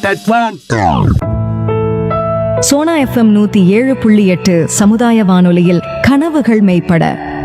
that one Sona FM நூத்தி ஏழு புள்ளி எட்டு சமுதாய வானொலியில் கனவுகள் மெய்ப்பட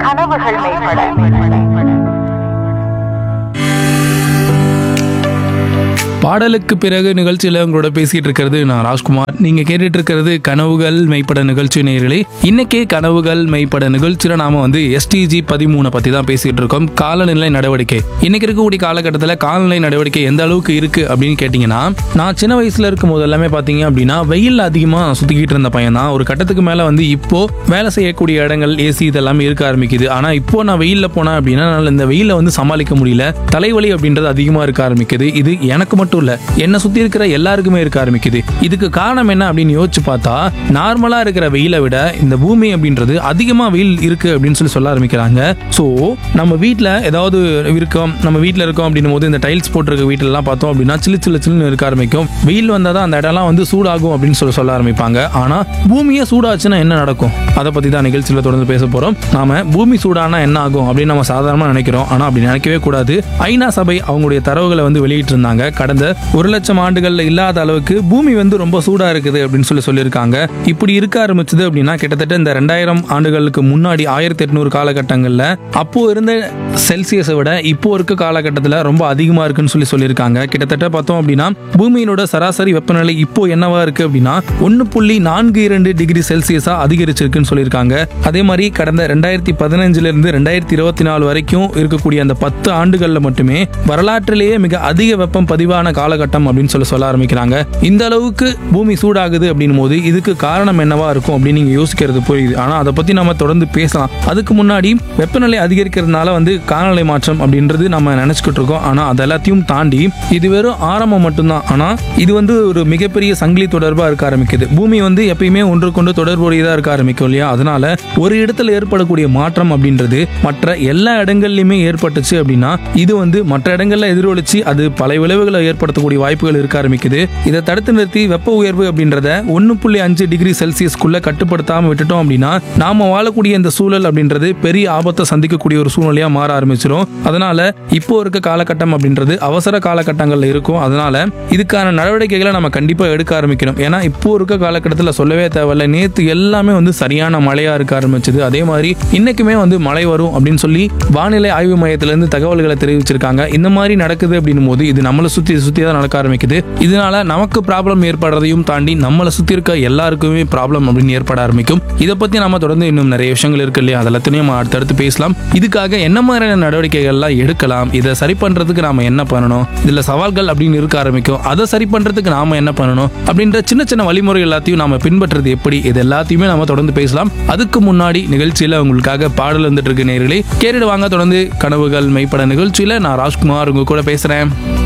பாடலுக்கு பிறகு நிகழ்ச்சியில் உங்களோட பேசிட்டு இருக்கிறது நான் ராஜ்குமார் நீங்க கேட்டுட்டு இருக்கிறது கனவுகள் மெய்ப்பட நிகழ்ச்சி நேயர்களே இன்னைக்கே கனவுகள் மெய்ப்பட நிகழ்ச்சியில நாம வந்து எஸ்டிஜி பதிமூணை பத்தி தான் பேசிட்டு இருக்கோம் காலநிலை நடவடிக்கை இன்னைக்கு இருக்கக்கூடிய காலகட்டத்தில் காலநிலை நடவடிக்கை எந்த அளவுக்கு இருக்கு அப்படின்னு கேட்டிங்கன்னா நான் சின்ன வயசுல இருக்கும் போது எல்லாமே பார்த்தீங்க அப்படின்னா வெயில் அதிகமாக சுத்திக்கிட்டு இருந்த பையன் தான் ஒரு கட்டத்துக்கு மேல வந்து இப்போ வேலை செய்யக்கூடிய இடங்கள் ஏசி இதெல்லாமே இருக்க ஆரம்பிக்குது ஆனா இப்போ நான் வெயில்ல போனேன் அப்படின்னா என்னால இந்த வெயில வந்து சமாளிக்க முடியல தலைவலி அப்படின்றது அதிகமா இருக்க ஆரம்பிக்குது இது எனக்கு மட்டும் இல்ல என்னை சுத்தி இருக்கிற எல்லாருக்குமே இருக்க ஆரம்பிக்குது இதுக்கு காரணம் என்ன அப்படின்னு யோசிச்சு பார்த்தா நார்மலா இருக்கிற வெயிலை விட இந்த பூமி அப்படின்றது அதிகமா வெயில் இருக்கு அப்படின்னு சொல்லி சொல்ல ஆரம்பிக்கிறாங்க ஸோ நம்ம வீட்டில் ஏதாவது இருக்கோம் நம்ம வீட்டில் இருக்கோம் அப்படின்னும் போது இந்த டைல்ஸ் போட்டிருக்க வீட்டிலலாம் பார்த்தோம் அப்படின்னா சில்லு சில்லு சில்லுன்னு இருக்க ஆரம்பிக்கும் வெயில் வந்தால் தான் அந்த இடம்லாம் வந்து சூடாகும் அப்படின்னு சொல்லி சொல்ல ஆரம்பிப்பாங்க ஆனால் பூமியே சூடாச்சுன்னா என்ன நடக்கும் அதை பற்றி தான் நிகழ்ச்சியில் தொடர்ந்து பேச போகிறோம் நாம பூமி சூடானா என்ன ஆகும் அப்படின்னு நம்ம சாதாரணமாக நினைக்கிறோம் ஆனால் அப்படி நினைக்கவே கூடாது ஐநா சபை அவங்களுடைய தரவுகளை வந்து வெளியிட்டு இருந்தாங்க கடந்த ஒரு லட்சம் ஆண்டுகள்ல இல்லாத அளவுக்கு பூமி வந்து ரொம்ப சூடா இருக்குது அப்படின்னு சொல்லி சொல்லியிருக்காங்க இப்படி இருக்க ஆரம்பிச்சது அப்படின்னா கிட்டத்தட்ட இந்த ரெண்டாயிரம் ஆண்டுகளுக்கு முன்னாடி ஆயிரத்தி எட்நூறு காலகட்டங்கள்ல அப்போ இருந்த செல்சியஸை விட இப்போ இருக்க காலகட்டத்தில் ரொம்ப அதிகமா இருக்குன்னு சொல்லி சொல்லியிருக்காங்க கிட்டத்தட்ட பார்த்தோம் அப்படின்னா பூமியினோட சராசரி வெப்பநிலை இப்போ என்னவா இருக்கு அப்படின்னா ஒன்று புள்ளி நான்கு இரண்டு டிகிரி செல்சியஸா அதிகரிச்சிருக்குன்னு சொல்லியிருக்காங்க அதே மாதிரி கடந்த ரெண்டாயிரத்தி பதினஞ்சுல இருந்து ரெண்டாயிரத்தி இருபத்தி நாலு வரைக்கும் இருக்கக்கூடிய அந்த பத்து ஆண்டுகள்ல மட்டுமே வரலாற்றிலேயே மிக அதிக வெப்பம் பதிவான காலகட்டம் அப்படின்னு சொல்லி சொல்ல ஆரம்பிக்கிறாங்க இந்த அளவுக்கு பூமி சூடாகுது அப்படின்னும் போது இதுக்கு காரணம் என்னவா இருக்கும் அப்படின்னு நீங்க யோசிக்கிறது புரியுது ஆனா அதை பத்தி நம்ம தொடர்ந்து பேசலாம் அதுக்கு முன்னாடி வெப்பநிலை அதிகரிக்கிறதுனால வந்து காலநிலை மாற்றம் அப்படின்றது நம்ம நினைச்சுக்கிட்டு இருக்கோம் ஆனா அது எல்லாத்தையும் தாண்டி இது வெறும் ஆரம்பம் மட்டும்தான் ஆனா இது வந்து ஒரு மிகப்பெரிய சங்கிலி தொடர்பா இருக்க ஆரம்பிக்குது பூமி வந்து எப்பயுமே ஒன்றுக்கொண்டு தொடர்புடையதா இருக்க ஆரம்பிக்கும் இல்லையா அதனால ஒரு இடத்துல ஏற்படக்கூடிய மாற்றம் அப்படின்றது மற்ற எல்லா இடங்கள்லயுமே ஏற்பட்டுச்சு அப்படின்னா இது வந்து மற்ற இடங்கள்ல எதிரொலிச்சு அது பல விளைவுகளை ஏற்படுத்தக்கூடிய வாய்ப்புகள் இருக்க ஆரம்பிக்குது இதை தடுத்து நிறுத்தி வெப்ப உயர்வு அப்படின்றத ஒன்று புள்ளி அஞ்சு டிகிரி செல்சியஸ்க்குள்ள கட்டுப்படுத்தாம விட்டுட்டோம் அப்படின்னா நாம வாழக்கூடிய இந்த சூழல் அப்படின்றது பெரிய ஆபத்தை சந்திக்கக்கூடிய ஒரு சூழ்நிலையா மாற ஆரம்பிச்சிடும் அதனால இப்போ இருக்க காலகட்டம் அப்படின்றது அவசர காலகட்டங்கள்ல இருக்கும் அதனால இதுக்கான நடவடிக்கைகளை நம்ம கண்டிப்பா எடுக்க ஆரம்பிக்கணும் ஏன்னா இப்போ இருக்க காலகட்டத்தில் சொல்லவே தேவையில்ல நேத்து எல்லாமே வந்து சரியான மழையா இருக்க ஆரம்பிச்சது அதே மாதிரி இன்னைக்குமே வந்து மழை வரும் அப்படின்னு சொல்லி வானிலை ஆய்வு மையத்திலிருந்து தகவல்களை தெரிவிச்சிருக்காங்க இந்த மாதிரி நடக்குது அப்படின்னும் போது இது நம்மளை சுத்தி சுத்தி தான் நடக்க ஆரம்பிக்குது இதனால நமக்கு ப்ராப்ளம் ஏற்படுறதையும் தாண்டி நம்மளை சுத்தி இருக்க எல்லாருக்குமே ப்ராப்ளம் அப்படின்னு ஏற்பட ஆரம்பிக்கும் இதை பத்தி நாம தொடர்ந்து இன்னும் நிறைய விஷயங்கள் இருக்கு இல்லையா அதெல்லாத்தையும் நம்ம அடுத்தடுத்து பேசலாம் இதுக்காக என்ன மாதிரியான நடவடிக்கைகள்லாம் எடுக்கலாம் இதை சரி பண்றதுக்கு நாம என்ன பண்ணணும் இதுல சவால்கள் அப்படின்னு இருக்க ஆரம்பிக்கும் அதை சரி பண்றதுக்கு நாம என்ன பண்ணணும் அப்படின்ற சின்ன சின்ன வழிமுறை எல்லாத்தையும் நாம பின்பற்றுறது எப்படி இது எல்லாத்தையுமே நாம தொடர்ந்து பேசலாம் அதுக்கு முன்னாடி நிகழ்ச்சியில உங்களுக்காக பாடல் வந்துட்டு இருக்கு நேர்களே கேட்டுட்டு வாங்க தொடர்ந்து கனவுகள் மெய்ப்பட நிகழ்ச்சியில நான் ராஜ்குமார் உங்க கூட பேசுறேன்